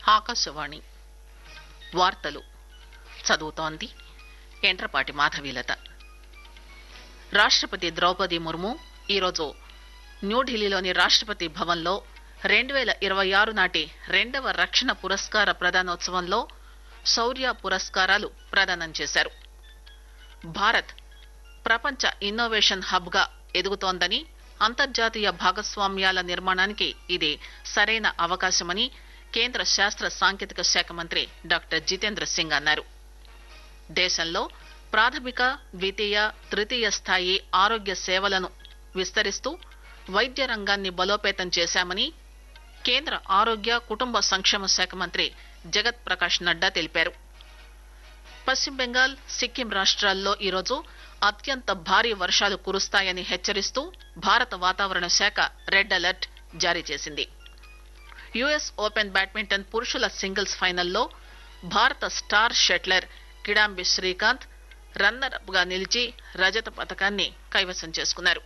ఆకాశవాణి వార్తలు చదువుతోంది ఎంట్రపాటి మాధవీలత రాష్టపతి ద్రౌపది ముర్ము ఈరోజు న్యూఢిల్లీలోని రాష్టపతి భవన్లో రెండు పేల ఇరవై ఆరు నాటి రెండవ రక్షణ పురస్కార ప్రదానోత్సవంలో శౌర్య పురస్కారాలు ప్రదానం చేశారు భారత్ ప్రపంచ ఇన్నోవేషన్ హబ్ గా ఎదుగుతోందని అంతర్జాతీయ భాగస్వామ్యాల నిర్మాణానికి ఇది సరైన అవకాశమని కేంద్ర శాస్త్ర సాంకేతిక శాఖ మంత్రి డాక్టర్ జితేంద్ర సింగ్ అన్నారు దేశంలో ప్రాథమిక ద్వితీయ తృతీయ స్థాయి ఆరోగ్య సేవలను విస్తరిస్తూ వైద్య రంగాన్ని బలోపేతం చేశామని కేంద్ర ఆరోగ్య కుటుంబ సంక్షేమ శాఖ మంత్రి జగత్ ప్రకాష్ నడ్డా తెలిపారు పశ్చిమ బెంగాల్ సిక్కిం రాష్ట్రాల్లో ఈరోజు అత్యంత భారీ వర్షాలు కురుస్తాయని హెచ్చరిస్తూ భారత వాతావరణ శాఖ రెడ్ అలర్ట్ జారీ చేసింది యుఎస్ ఓపెన్ బ్యాడ్మింటన్ పురుషుల సింగిల్స్ ఫైనల్లో భారత star shuttler Kidambi Srikanth runner up గా నిలిచి రజత పథకాన్ని కైవసం చేసుకున్నారు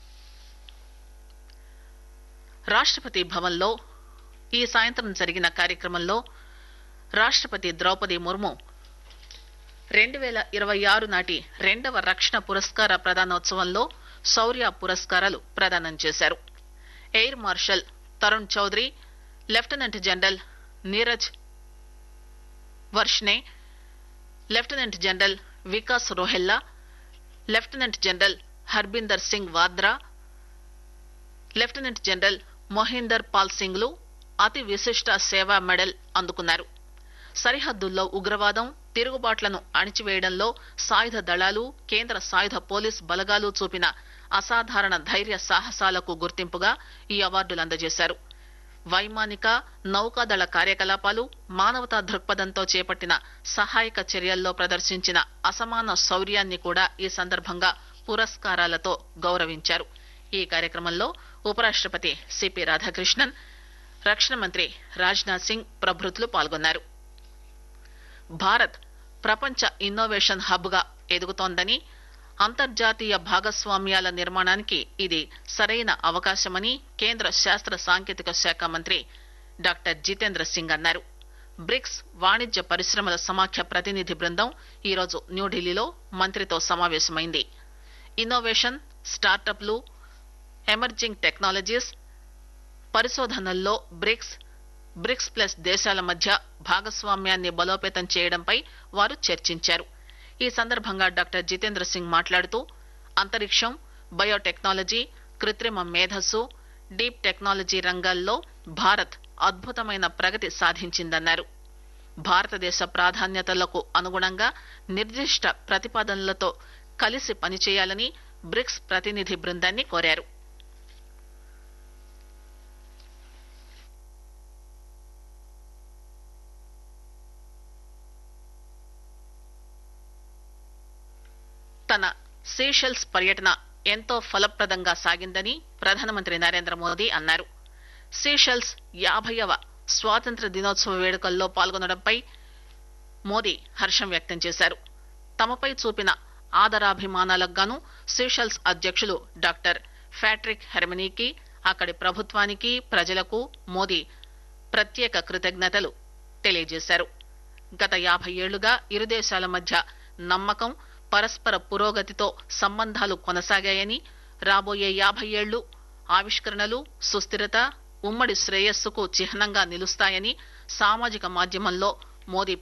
రాష్టపతి భవన్లో ఈ సాయంత్రం జరిగిన కార్యక్రమంలో రాష్టపతి ద్రౌపది ముర్ము రెండు పేల ఇరవై ఆరు నాటి రెండవ రక్షణ పురస్కార ప్రదానోత్సవంలో శౌర్య పురస్కారాలు ప్రదానం చేశారు air marshal Tarun Chaudhary lieutenant general Neeraj Varshney lieutenant general Vikas Rohella lieutenant general Harbinder Singh Vadra lieutenant general Mohinder Pal Singh లు అతి విశిష్ట సేవా మెడల్ అందుకున్నారు సరిహద్దుల్లో ఉగ్రవాదం తిరుగుబాట్లను అణిచివేయడంలో సాయుధ దళాలు కేంద్ర సాయుధ పోలీస్ బలగాలు చూపిన అసాధారణ ధైర్య సాహసాలకు గుర్తింపుగా ఈ అవార్డులు అందజేశారు వైమానిక నౌకాదళ కార్యకలాపాలు మానవతా దృక్పథంతో చేపట్టిన సహాయక చర్యల్లో ప్రదర్శించిన అసమాన శౌర్యాన్ని కూడా ఈ సందర్భంగా పురస్కారాలతో గౌరవించారు ఈ కార్యక్రమంలో ఉపరాష్టపతి సిపి రాధాకృష్ణన్ రక్షణ మంత్రి రాజ్నాథ్ సింగ్ ప్రభృతులు పాల్గొన్నారు భారత్ ప్రపంచ ఇన్నోవేషన్ హబ్ గా ఎదుగుతోందని అంతర్జాతీయ భాగస్వామ్యాల నిర్మాణానికి ఇది సరైన అవకాశమని కేంద్ర శాస్త్ర సాంకేతిక శాఖ మంత్రి డాక్టర్ జితేంద్ర సింగ్ అన్నారు బ్రిక్స్ వాణిజ్య పరిశ్రమల సమాఖ్య ప్రతినిధి బృందం ఈరోజు న్యూఢిల్లీలో మంత్రితో సమావేశమైంది ఇన్నోవేషన్ స్టార్టప్లు ఎమర్జింగ్ టెక్నాలజీస్ పరిశోధనల్లో బ్రిక్స్ బ్రిక్స్ ప్లస్ దేశాల మధ్య భాగస్వామ్యాన్ని బలోపేతం చేయడంపై వారు చర్చించారు ఈ సందర్భంగా డాక్టర్ జితేంద్ర సింగ్ మాట్లాడుతూ అంతరిక్షం బయోటెక్నాలజీ కృత్రిమ మేధస్సు డీప్ టెక్నాలజీ రంగాల్లో భారత్ అద్భుతమైన ప్రగతి సాధించిందన్నారు భారతదేశ ప్రాధాన్యతలకు అనుగుణంగా నిర్దిష్ట ప్రతిపాదనలతో కలిసి పనిచేయాలని బ్రిక్స్ ప్రతినిధి బృందాన్ని కోరారు తన సీషెల్స్ పర్యటన ఎంతో ఫలప్రదంగా సాగిందని ప్రధానమంత్రి నరేంద్ర మోదీ అన్నారు సీషెల్స్ యాభైవ స్వాతంత్ర దినోత్సవ వేడుకల్లో పాల్గొనడంపై మోదీ హర్షం వ్యక్తం చేశారు తమపై చూపిన ఆదరాభిమానాలకు గాను సీషెల్స్ అధ్యక్షులు డాక్టర్ ఫ్యాట్రిక్ హెర్మనీకి అక్కడి ప్రభుత్వానికి ప్రజలకు మోదీ ప్రత్యేక కృతజ్ఞతలు తెలియజేశారు గత యాభై ఏళ్లుగా ఇరు దేశాల మధ్య నమ్మకం పరస్పర పురోగతితో సంబంధాలు కొనసాగాయని రాబోయే యాభై ఏళ్లు ఆవిష్కరణలు సుస్థిరత ఉమ్మడి శ్రేయస్సుకు చిహ్నంగా నిలుస్తాయని సామాజిక మాధ్యమంలో మోదీ